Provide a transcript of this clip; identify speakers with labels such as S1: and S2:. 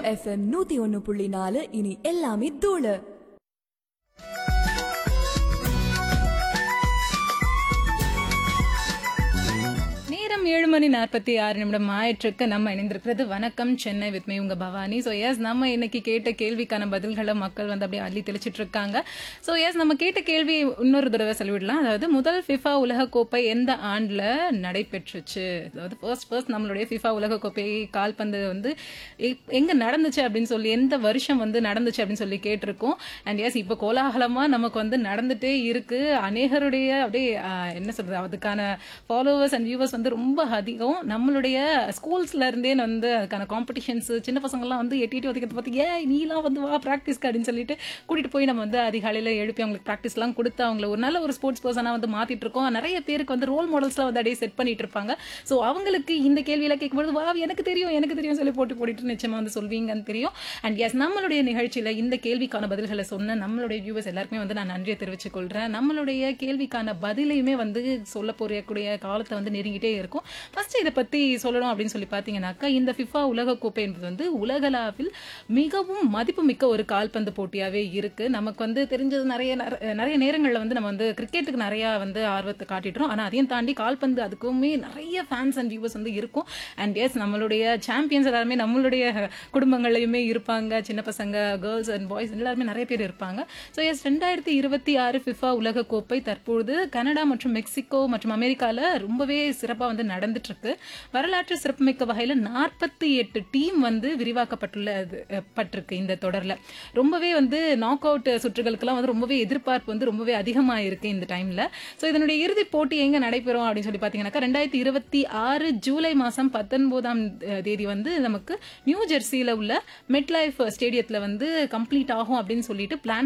S1: FM நூத்தி ஒன்னு புள்ளி நாலு இனி எல்லாமே தூளு
S2: நேரம் ஏழு மணி நாற்பத்தி ஆறு நிமிடம் ஆயிற்றுக்கு நம்ம இணைந்திருக்கிறது வணக்கம் சென்னை வித் மீ உங்க பவானி ஸோ எஸ் நம்ம இன்னைக்கு கேட்ட கேள்விக்கான பதில்களை மக்கள் வந்து அப்படியே அள்ளி தெளிச்சிட்டு இருக்காங்க ஸோ எஸ் நம்ம கேட்ட கேள்வி இன்னொரு தடவை சொல்லிவிடலாம் அதாவது முதல் ஃபிஃபா உலகக்கோப்பை எந்த ஆண்டில் நடைபெற்றுச்சு அதாவது ஃபர்ஸ்ட் ஃபர்ஸ்ட் நம்மளுடைய ஃபிஃபா உலகக்கோப்பை கால்பந்து வந்து எ- எங்க நடந்துச்சு அப்படின்னு சொல்லி எந்த வருஷம் வந்து நடந்துச்சு அப்படின்னு சொல்லி கேட்டிருக்கோம் அண்ட் எஸ் இப்போ கோலாகலமா நமக்கு வந்து நடந்துட்டே இருக்கு அநேகருடைய அப்படியே ஆஹ், என்ன சொல்றது அதுக்கான ஃபாலோவர்ஸ் அண்ட் வியூவர்ஸ் வந்து ரொம்ப அதிகம் நம்மளுடைய ஸ்கூல்ஸ்ல இருந்தே வந்து அதுக்கான காம்படிஷன்ஸ் சின்ன பசங்கள்லாம் வந்து எட்டி எட்டி ஒதுக்கிறது பார்த்து ஏன் நீலாம் வந்து வா ப்ராக்டிஸ்க்கு அப்படின்னு சொல்லிட்டு கூட்டிட்டு போய் நம்ம வந்து அதிகாலையில் எழுப்பி அவங்களுக்கு ப்ராக்டிஸ்லாம் கொடுத்து அவங்கள ஒரு நல்ல ஒரு ஸ்போர்ட்ஸ் பர்சனாக வந்து மாத்திட்டு இருக்கோம் நிறைய பேருக்கு வந்து ரோல் மாடல்ஸ்லாம் வந்து அப்படியே செட் பண்ணிட்டு இருப்பாங்க ஸோ அவங்களுக்கு இந்த கேள்வியில கேட்கும்போது வா எனக்கு தெரியும் எனக்கு தெரியும் சொல்லி போட்டு போட்டுட்டு நிச்சயமா வந்து சொல்வீங்கன்னு தெரியும் அண்ட் எஸ் நம்மளுடைய நிகழ்ச்சியில இந்த கேள்விக்கான பதில்களை சொன்ன நம்மளுடைய வியூவர்ஸ் எல்லாருக்குமே வந்து நான் நன்றியை தெரிவித்துக் கொள்றேன் நம்மளுடைய கேள்விக்கான பதிலையுமே வந்து சொல்ல போறக்கூடிய காலத்தை வந்து நெருங்கிட்டே இருக்கும் ஃபர்ஸ்ட் இதை பத்தி சொல்லணும் அப்படின்னு சொல்லி பார்த்தீங்கன்னாக்கா இந்த ஃபிஃபா உலகக்கோப்பை என்பது வந்து உலகளாவில் மிகவும் மதிப்புமிக்க ஒரு கால்பந்து போட்டியாவே இருக்கு நமக்கு வந்து தெரிஞ்சது நிறைய நர- நிறைய நேரங்களில் வந்து நம்ம வந்து கிரிக்கெட்டுக்கு நிறைய வந்து ஆர்வத்தை காட்டிட்டோம் ஆனா அதையும் தாண்டி கால்பந்து அதுக்குமே நிறைய ஃபேன்ஸ் அண்ட் வியூவர்ஸ் வந்து இருக்கும் அண்ட் எஸ் நம்மளுடைய சாம்பியன்ஸ் எல்லாருமே நம்மளுடைய குடும்பங்கள்லையுமே இருப்பாங்க சின்ன பசங்க கேர்ள்ஸ் அண்ட் பாய்ஸ் எல்லாருமே நிறைய பேர் இருப்பாங்க ஸோ எஸ் ரெண்டாயிரத்தி இருபத்தி ஆறு ஃபிஃபா உலகக்கோப்பை தற்பொழுது கனடா மற்றும் மெக்சிகோ மற்றும் அமெரிக்கால ரொம்பவே சிறப்பாக வந்து நடந்துட்டு இருக்கு வரலாற்று சிறப்புமிக்க வகையில் நாற்பத்தி எட்டு டீம் வந்து விரிவாக்கப்பட்டுள்ளது அஹ், பட்டிருக்கு இந்த தொடர்ல ரொம்பவே வந்து நாக் அவுட் சுற்றுகளுக்கெல்லாம் வந்து ரொம்பவே எதிர்பார்ப்பு வந்து ரொம்பவே அதிகமாக இருக்கு இந்த டைம்ல ஸோ இதனுடைய இறுதிப் போட்டி எங்க நடைபெறும் அப்படின்னு சொல்லி பார்த்தீங்கன்னாக்கா ரெண்டாயிரத்தி இருபத்தி ஆறு ஜூலை மாதம் பத்தொன்பதாம் தேதி வந்து நமக்கு நியூ ஜெர்சியில் உள்ள மெட் லைஃப் ஸ்டேடியத்தில் வந்து கம்ப்ளீட் ஆகும் அப்படின்னு சொல்லிட்டு பிளான்